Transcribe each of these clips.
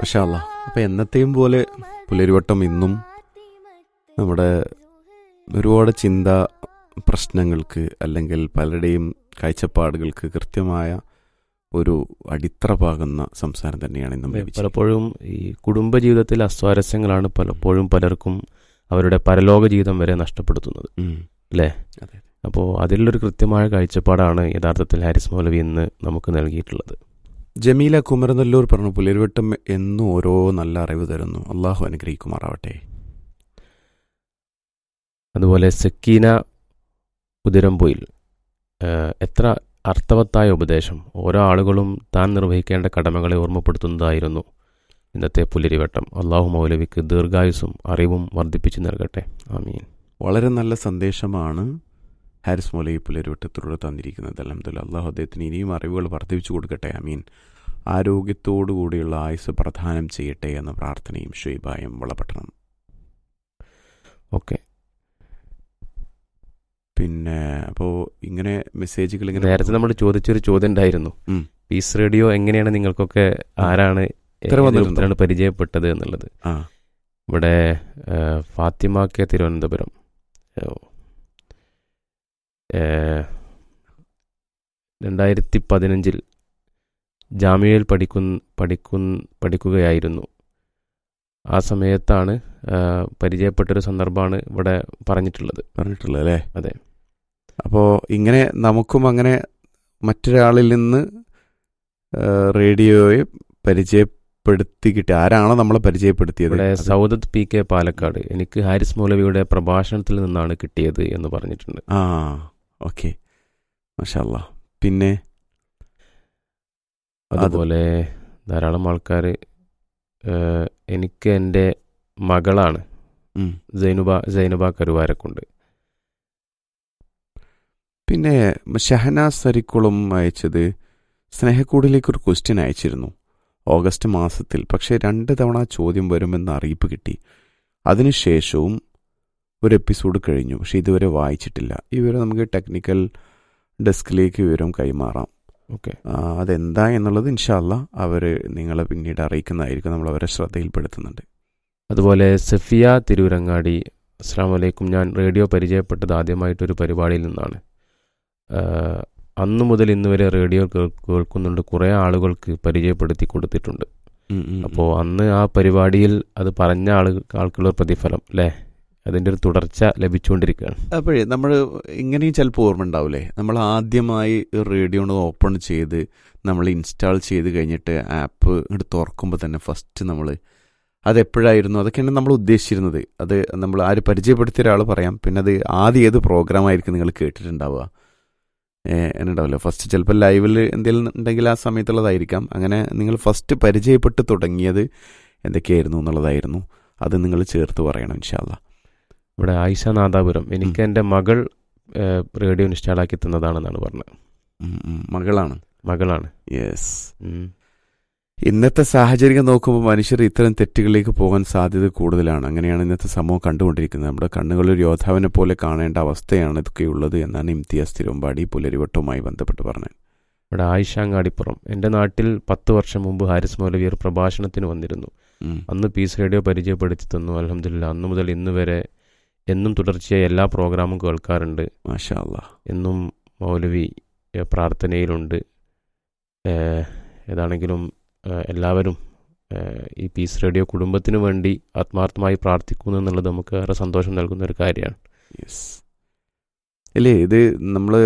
മഷാല്ല അപ്പൊ എന്നത്തെയും പോലെ പുലരിവട്ടം ഇന്നും നമ്മുടെ ഒരുപാട് ചിന്ത പ്രശ്നങ്ങൾക്ക് അല്ലെങ്കിൽ പലരുടെയും കാഴ്ചപ്പാടുകൾക്ക് കൃത്യമായ ഒരു അടിത്തറ പാകുന്ന സംസാരം തന്നെയാണ് ഇന്നും ലഭിച്ചത് പലപ്പോഴും ഈ കുടുംബജീവിതത്തിൽ അസ്വാരസ്യങ്ങളാണ് പലപ്പോഴും പലർക്കും അവരുടെ പരലോക ജീവിതം വരെ നഷ്ടപ്പെടുത്തുന്നത് ഉം. അല്ലേ? അതെ അപ്പോൾ അതിലൊരു കൃത്യമായ കാഴ്ചപ്പാടാണ് യഥാർത്ഥത്തിൽ ഹാരിസ് മൗലവി ഇന്ന് നമുക്ക് നൽകിയിട്ടുള്ളത് ജമീല കുമരനെല്ലൂർ പറഞ്ഞു പുലരിവട്ടം എന്നും ഓരോ നല്ല അറിവ് തരുന്നു അള്ളാഹു അനുഗ്രഹിക്കുമാറാവട്ടെ അതുപോലെ സക്കീന ഉതിരമ്പൊയിൽ ഏഹ്, എത്ര അർത്ഥവത്തായ ഉപദേശം ഓരോ ആളുകളും താൻ നിർവഹിക്കേണ്ട കടമകളെ ഓർമ്മപ്പെടുത്തുന്നതായിരുന്നു ഇന്നത്തെ പുലരിവട്ടം അള്ളാഹു മൗലവിക്ക് ദീർഘായുസും അറിവും വർദ്ധിപ്പിച്ചു നൽകട്ടെ ആമീൻ വളരെ നല്ല സന്ദേശമാണ് ഹാരിസ് മൗലവി പുലരിവട്ടത്തിലൂടെ തന്നിരിക്കുന്നത് അലഹമ്മദില്ല അള്ളാഹു അദ്ദേഹത്തിന് ഇനിയും അറിവുകൾ വർദ്ധിപ്പിച്ചു കൊടുക്കട്ടെ അമീൻ ആരോഗ്യത്തോടു കൂടിയുള്ള ആയുസ് പ്രദാനം ചെയ്യട്ടെ എന്ന പ്രാർത്ഥനയും ഷുൈബായും വളപട്ടണം ഓക്കെ പിന്നെ അപ്പോൾ ഇങ്ങനെ മെസ്സേജുകൾ ഇങ്ങനെ നേരത്തെ നമ്മൾ ചോദിച്ചൊരു ചോദ്യം ഉണ്ടായിരുന്നു ഉം. പീസ് റേഡിയോ എങ്ങനെയാണ് നിങ്ങൾക്കൊക്കെ ആരാണ് ഉത്തരം ഏത് വന്നിട്ടുണ്ടോ? രൂപത്തിലാണ് പരിചയപ്പെട്ടത് എന്നുള്ളത് ആ ഇവിടെ ഏഹ്, ഫാത്തിമ കെ തിരുവനന്തപുരം ഏഹ്, ഏഹ്, രണ്ടായിരത്തി പതിനഞ്ചിൽ ജാമ്യയിൽ പഠിക്കുന്ന പഠിക്കുന്ന പഠിക്കുകയായിരുന്നു ആ സമയത്താണ് ഏഹ്, പരിചയപ്പെട്ടൊരു സന്ദർഭമാണ് ഇവിടെ പറഞ്ഞിട്ടുള്ളത് പറഞ്ഞിട്ടുള്ളത് അല്ലേ അതെ. അപ്പോൾ ഇങ്ങനെ നമുക്കും അങ്ങനെ മറ്റൊരാളിൽ നിന്ന് ആ, റേഡിയോയെ പരിചയപ്പെടുത്തി കിട്ടി ആരാണോ നമ്മളെ പരിചയപ്പെടുത്തിയത് ഇവിടെ അത് സൗദത്ത് പി കെ പാലക്കാട് എനിക്ക് ഹാരിസ് മൗലവിയുടെ പ്രഭാഷണത്തിൽ നിന്നാണ് കിട്ടിയത് എന്ന് പറഞ്ഞിട്ടുണ്ട് ആ ഓക്കെ മഷാല്ല പിന്നെ അത് അതുപോലെ ധാരാളം ആൾക്കാർ എനിക്ക് എൻ്റെ മകളാണ് ഉം. സൈനുബ സൈനുബ കരുവാരക്കുണ്ട് പിന്നെ ഷഹനാസ് സരിക്കുളം അയച്ചത് സ്നേഹക്കൂടിലേക്ക് ഒരു ക്വസ്റ്റ്യൻ അയച്ചിരുന്നു ഓഗസ്റ്റ് മാസത്തിൽ പക്ഷേ രണ്ട് തവണ ആ ചോദ്യം വരുമെന്ന് അറിയിപ്പ് കിട്ടി അതിനുശേഷവും ഒരു എപ്പിസോഡ് കഴിഞ്ഞു പക്ഷേ ഇതുവരെ വായിച്ചിട്ടില്ല ഈ വിവരം നമുക്ക് ടെക്നിക്കൽ ഡെസ്കിലേക്ക് വിവരം കൈമാറാം ഓക്കെ ആ, അതെന്താ എന്നുള്ളത് ഇൻഷാല്ല അവർ നിങ്ങളെ പിന്നീട് അറിയിക്കുന്നതായിരിക്കും നമ്മൾ അവരെ ശ്രദ്ധയിൽപ്പെടുത്തുന്നുണ്ട് അതുപോലെ സഫിയ തിരൂരങ്ങാടി അസ്സാം വലൈക്കും ഞാൻ റേഡിയോ പരിചയപ്പെട്ടത് ആദ്യമായിട്ടൊരു പരിപാടിയിൽ നിന്നാണ് ആഹ്, അന്നു മുതൽ ഇന്ന് വരെ റേഡിയോ കേൾ- കേൾക്കുന്നുണ്ട് കുറേ ആളുകൾക്ക് പരിചയപ്പെടുത്തി കൊടുത്തിട്ടുണ്ട് ഉം, ഉം, ഉം. അപ്പോൾ അന്ന് ആ പരിപാടിയിൽ അത് പറഞ്ഞ ആളു ആൾക്കുള്ള ഒരു പ്രതിഫലം അല്ലേ അതിൻ്റെ ഒരു തുടർച്ച ലഭിച്ചുകൊണ്ടിരിക്കുകയാണ് അപ്പോഴേ നമ്മൾ ഇങ്ങനെയും ചിലപ്പോൾ ഓർമ്മ ഉണ്ടാവില്ലേ നമ്മൾ ആദ്യമായി റേഡിയോ ഓപ്പൺ ചെയ്ത് നമ്മൾ ഇൻസ്റ്റാൾ ചെയ്ത് കഴിഞ്ഞിട്ട് ആപ്പ് ഇങ്ങോട്ട് തുറക്കുമ്പോൾ തന്നെ ഫസ്റ്റ് നമ്മൾ അതെപ്പോഴായിരുന്നു അതൊക്കെയാണ് നമ്മൾ ഉദ്ദേശിച്ചിരുന്നത് അത് നമ്മൾ ആര് പരിചയപ്പെടുത്തിയ ഒരാൾ പറയാം പിന്നെ അത് ആദ്യം ഏത് പ്രോഗ്രാം ആയിരിക്കും നിങ്ങൾ കേട്ടിട്ടുണ്ടാവുക എന്നുണ്ടാവില്ല ഫസ്റ്റ് ചിലപ്പോൾ ലൈവിൽ എന്തെങ്കിലും ഉണ്ടെങ്കിൽ ആ സമയത്തുള്ളതായിരിക്കാം അങ്ങനെ നിങ്ങൾ ഫസ്റ്റ് പരിചയപ്പെട്ട് തുടങ്ങിയത് എന്തൊക്കെയായിരുന്നു എന്നുള്ളതായിരുന്നു അത് നിങ്ങൾ ചേർത്ത് പറയണം ഇൻഷാല്ല ഇവിടെ ആയിഷ നാദാപുരം എനിക്ക് എൻ്റെ മകൾ ഏഹ്, റേഡിയോ ഇൻസ്റ്റാൾ ആക്കി തന്നതാണെന്നാണ് പറഞ്ഞത് ഉം, ഉം. മകളാണ് മകളാണ് യെസ് ഉം. ഇന്നത്തെ സാഹചര്യം നോക്കുമ്പോൾ മനുഷ്യർ ഇത്തരം തെറ്റുകളിലേക്ക് പോകാൻ സാധ്യത കൂടുതലാണ് അങ്ങനെയാണ് ഇന്നത്തെ സമൂഹം കണ്ടുകൊണ്ടിരിക്കുന്നത് നമ്മുടെ കണ്ണുകൾ ഒരു യോദ്ധാവിനെ പോലെ കാണേണ്ട അവസ്ഥയാണ് ഇതൊക്കെയുള്ളത് എന്നാണ് ഇംതിയാസ് തിരുവമ്പാടി പുലരിവട്ടവുമായി ബന്ധപ്പെട്ട് പറഞ്ഞത് ഇവിടെ ആയിഷ അങ്ങാടിപ്പുറം എൻ്റെ നാട്ടിൽ പത്ത് വർഷം മുമ്പ് ഹാരിസ് മൗലവി ഒരു പ്രഭാഷണത്തിന് വന്നിരുന്നു ഉം. അന്ന് പീസ് റേഡിയോ പരിചയപ്പെടുത്തി തന്നു അലഹമില്ല അന്ന് മുതൽ ഇന്ന് വരെ എന്നും തുടർച്ചയായി എല്ലാ പ്രോഗ്രാമും കേൾക്കാറുണ്ട് മാഷാ അല്ലാ എന്നും മൗലവി ഏഹ്, പ്രാർത്ഥനയിലുണ്ട് ഏഹ്, ഏതാണെങ്കിലും ഏഹ്, എല്ലാവരും ഏഹ്, ഈ പീസ് റേഡിയോ കുടുംബത്തിന് വേണ്ടി ആത്മാർത്ഥമായി പ്രാർത്ഥിക്കുന്നു എന്നുള്ളത് നമുക്ക് ഏറെ സന്തോഷം നൽകുന്ന ഒരു കാര്യമാണ് യെസ് അല്ലേ ഇത് നമ്മൾ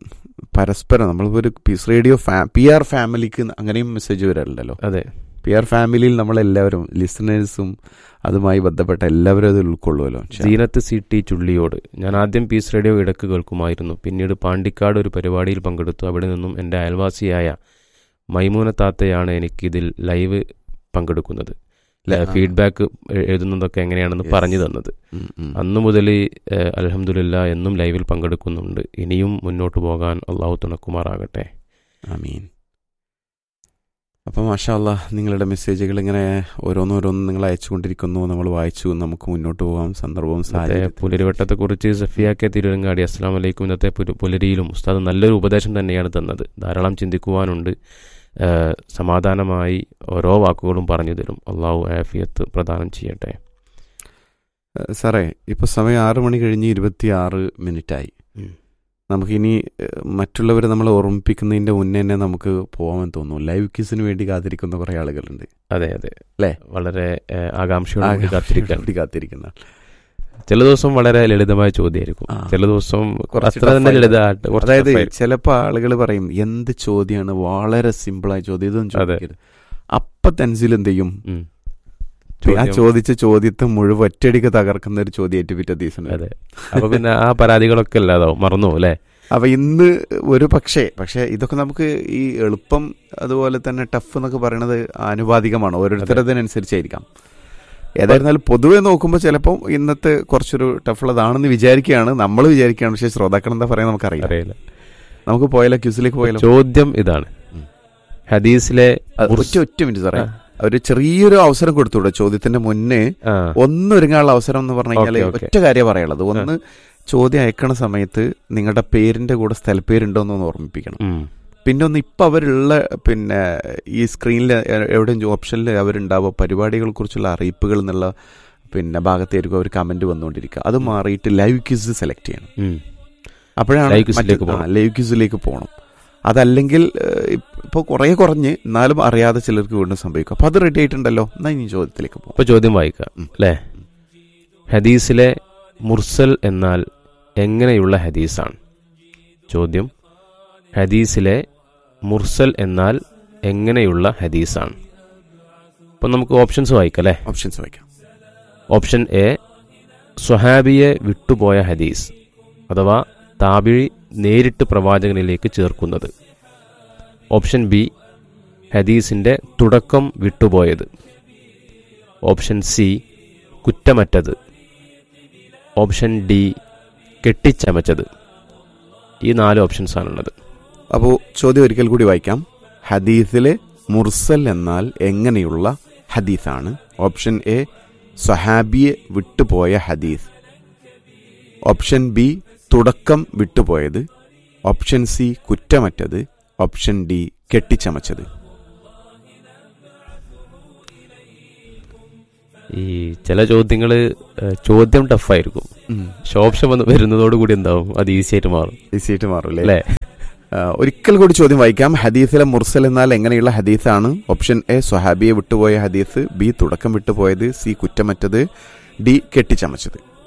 പരസ്പരം നമ്മളിപ്പോൾ ഒരു പീസ് റേഡിയോ ഫാ പി ആർ ഫാമിലിക്ക് അങ്ങനെയും മെസ്സേജ് വരാറുണ്ടല്ലോ അതെ പി ആർ ഫാമിലിയിൽ നമ്മളെല്ലാവരും ലിസണേഴ്സും അതുമായി ബന്ധപ്പെട്ട എല്ലാവരും അത് ഉൾക്കൊള്ളുമല്ലോ ഇൻഷാ അല്ലാ. സീനത്ത് സി ടി ചുള്ളിയോട് ഞാൻ ആദ്യം പീസ് റേഡിയോ ഇടക്ക് കേൾക്കുമായിരുന്നു പിന്നീട് പാണ്ടിക്കാട് ഒരു പരിപാടിയിൽ പങ്കെടുത്തു അവിടെ നിന്നും എൻ്റെ അയൽവാസിയായ മൈമൂന താത്തയാണ് എനിക്കിതിൽ ലൈവ് പങ്കെടുക്കുന്നത് ല- ആ. ഫീഡ്ബാക്ക് എഴുതുന്നതൊക്കെ എങ്ങനെയാണെന്ന് Yes. പറഞ്ഞു തന്നത് ഉം, ഉം. അന്നു മുതൽ അലഹമുല്ല എന്നും ലൈവിൽ പങ്കെടുക്കുന്നുണ്ട് ഇനിയും മുന്നോട്ട് പോകാൻ അള്ളാഹു തുണക്കുമാറാകട്ടെ ആമീൻ അപ്പം മാഷാല്ല നിങ്ങളുടെ മെസ്സേജുകൾ ഇങ്ങനെ ഓരോന്നോരോന്ന് നിങ്ങൾ അയച്ചുകൊണ്ടിരിക്കുന്നു നമ്മൾ വായിച്ചു നമുക്ക് മുന്നോട്ട് പോകാം സന്ദർഭവും ഇന്നത്തെ സാഹചര്യവും പുലരിവട്ടത്തെക്കുറിച്ച് സഫിയ കെ തിരുവരങ്ങാടി അസ്സാം വലൈക്കും ഇന്നത്തെ പുല- പുലരിയിലും ഉസ്താദ് നല്ലൊരു ഉപദേശം തന്നെയാണ് തന്നത് ധാരാളം ചിന്തിക്കുവാനുണ്ട് ഏഹ്, സമാധാനമായി ഓരോ വാക്കുകളും പറഞ്ഞു തരും അള്ളാഹു ആഫിയത്ത് പ്രദാനം ചെയ്യട്ടെ ഏഹ് സാറേ ഇപ്പൊ സമയം ആറ് മണി കഴിഞ്ഞ് ഇരുപത്തി ആറ് മിനിറ്റായി ഉം. നമുക്കിനി ഏഹ്, മറ്റുള്ളവരെ നമ്മളെ ഓർമ്മിപ്പിക്കുന്നതിന്റെ മുന്നേ തന്നെ നമുക്ക് പോകാമെന്ന് തോന്നുന്നു ലൈവ് കിസിന് വേണ്ടി കാത്തിരിക്കുന്ന കുറെ ആളുകളുണ്ട് അതെ അതെ ല്ലേ? വളരെ ഏഹ്, ആകാംക്ഷയോടെ കൂടി കാത്തിരിക്കുകയാണ് വേണ്ടി കാത്തിരിക്കുന്ന ചില ദിവസം വളരെ ലളിതമായ ചോദ്യമായിരിക്കും ആ. ചില ദിവസം കുറച്ച് അത്ര തന്നെ tough ലളിതമായിട്ട് കുറച്ച് അതായത് tough ആയിരിക്കും. ചിലപ്പോൾ ആളുകൾ പറയും എന്ത് ചോദ്യമാണ് വളരെ സിമ്പിളായ ചോദ്യം ഇതൊന്നും അതെ. ചോദിക്കരുത് അപ്പൊ തെൻസിൽ എന്ത് ചെയ്യും ഉം. ആ ചോദ്യം- ചോദിച്ച ചോദ്യത്തെ മുഴുവൻ ഒറ്റയടിക്ക് തകർക്കുന്ന ഒരു ചോദ്യമായിട്ട് പിറ്റേ ദിവസം വരും. അതെ അപ്പൊ പിന്നെ ആ പരാതികളൊക്കെ ഇല്ലാതാവും മറന്നു അല്ലേ അപ്പൊ ഇന്ന് ഒരു പക്ഷേ പക്ഷേ ഇതൊക്കെ നമുക്ക് ഈ എളുപ്പം അതുപോലെ തന്നെ ടഫ് എന്നൊക്കെ പറയുന്നത് ആനുപാതികമാണ് ഓരോരുത്തരതിനനുസരിച്ചായിരിക്കാം ഏതായിരുന്നാലും പൊതുവെ നോക്കുമ്പോൾ ചിലപ്പോൾ ഇന്നത്തെ കുറച്ചൊരു ടഫുള്ളതാണെന്ന് വിചാരിക്കുകയാണ് നമ്മൾ വിചാരിക്കുകയാണ് പക്ഷേ ശ്രോതാക്കൾ എന്താ പറയാൻ നമുക്കറിയാം അറിയില്ല നമുക്ക് പോയാലോ ക്യൂസിലേക്ക് പോയാലോ ചോദ്യം ഇതാണ് ഉം. ഹദീസിലെ അത് ഒറ്റ ഒറ്റ മിനിറ്റ് സാറേ ഒരു ചെറിയൊരു അവസരം കൊടുത്തൂടെ ചോദ്യത്തിന്റെ മുന്നേ ആ, ഒന്നൊരുങ്ങാനുള്ള അവസരം എന്ന് പറഞ്ഞു കഴിഞ്ഞാൽ ഓക്കേ, ഓക്കേ. ഒറ്റ കാര്യം പറയുള്ളത് ഒന്ന് ചോദ്യം അയക്കണ സമയത്ത് നിങ്ങളുടെ പേരിന്റെ കൂടെ സ്ഥലപ്പേരുണ്ടോ എന്ന് ഓർമ്മിപ്പിക്കണം ഉം. പിന്നെ ഒന്ന് ഇപ്പൊ അവരുള്ള പിന്നെ ഈ സ്ക്രീനിൽ എവിടെയും ഓപ്ഷനിൽ അവരുണ്ടാവുക പരിപാടികളെ കുറിച്ചുള്ള അറിയിപ്പുകൾ എന്നുള്ള പിന്നെ ഭാഗത്തായിരിക്കും അവർ കമന്റ് വന്നുകൊണ്ടിരിക്കുക അത് മാറിയിട്ട് ലൈവ് ക്യൂസ് സെലക്ട് ചെയ്യണം ഉം. അപ്പോഴാണ് Live quiz ലേക്ക് മറ്റ്- ആ, പോകണം. ലൈവ് ക്യൂസിലേക്ക് പോകണം അതല്ലെങ്കിൽ ഇപ്പോൾ കുറേ കുറഞ്ഞ് എന്നാലും അറിയാതെ ചിലർക്ക് വീണ്ടും സംഭവിക്കും അപ്പോൾ അത് റെഡി ആയിട്ടുണ്ടല്ലോ എന്നാൽ ഇനി ചോദ്യത്തിലേക്ക് പോകും ഇപ്പൊ ചോദ്യം വായിക്കാം ഉം. അല്ലേ ഹദീസിലെ മുർസൽ എന്നാൽ എങ്ങനെയുള്ള ഹദീസാണ് ചോദ്യം ഹദീസിലെ മുർസൽ എന്നാൽ എങ്ങനെയുള്ള ഹദീസാണ് അപ്പം നമുക്ക് ഓപ്ഷൻസ് വായിക്കാം അല്ലേ ഓപ്ഷൻസ് വായിക്കാം ഓപ്ഷൻ എ സ്വഹാബിയെ വിട്ടുപോയ ഹദീസ് അഥവാ താബിഴി നേരിട്ട് പ്രവാചകനിലേക്ക് ചേർക്കുന്നത് ഓപ്ഷൻ ബി ഹദീസിന്റെ തുടക്കം വിട്ടുപോയത് ഓപ്ഷൻ സി കുറ്റമറ്റത് ഓപ്ഷൻ ഡി കെട്ടിച്ചമച്ചത് ഈ നാല് ഓപ്ഷൻസ് ആണുള്ളത് അപ്പോൾ ചോദ്യം ഒരിക്കൽ കൂടി വായിക്കാം ഹദീസിലെ മുർസൽ എന്നാൽ എങ്ങനെയുള്ള ഹദീസാണ് ഓപ്ഷൻ എ സഹാബിയെ വിട്ടുപോയ ഹദീസ് ഓപ്ഷൻ ബി തുടക്കം വിട്ടുപോയത് ഓപ്ഷൻ സി കുറ്റമറ്റത് ഓപ്ഷൻ ഡി കെട്ടിച്ചമച്ചത് ഈ ചില ചോദ്യങ്ങൾ ചോദ്യം ടഫായിരിക്കും പക്ഷെ ഓപ്ഷൻ വന്ന് വരുന്നതോടുകൂടി എന്താവും അത് ഈസി ആയിട്ട് മാറും ഈസിയായിട്ട് മാറൂല്ലേ അല്ലേ ആ, ഒരിക്കൽ കൂടി ചോദ്യം വായിക്കാം ഹദീസിലെ മുർസൽ എന്നാൽ എങ്ങനെയുള്ള ഹദീസാണ് ഓപ്ഷൻ എ സ്വഹാബിയെ വിട്ടുപോയ ഹദീസ് ബി തുടക്കം വിട്ടുപോയത് സി കുറ്റമറ്റത് ഡി കെട്ടിച്ചമച്ചത്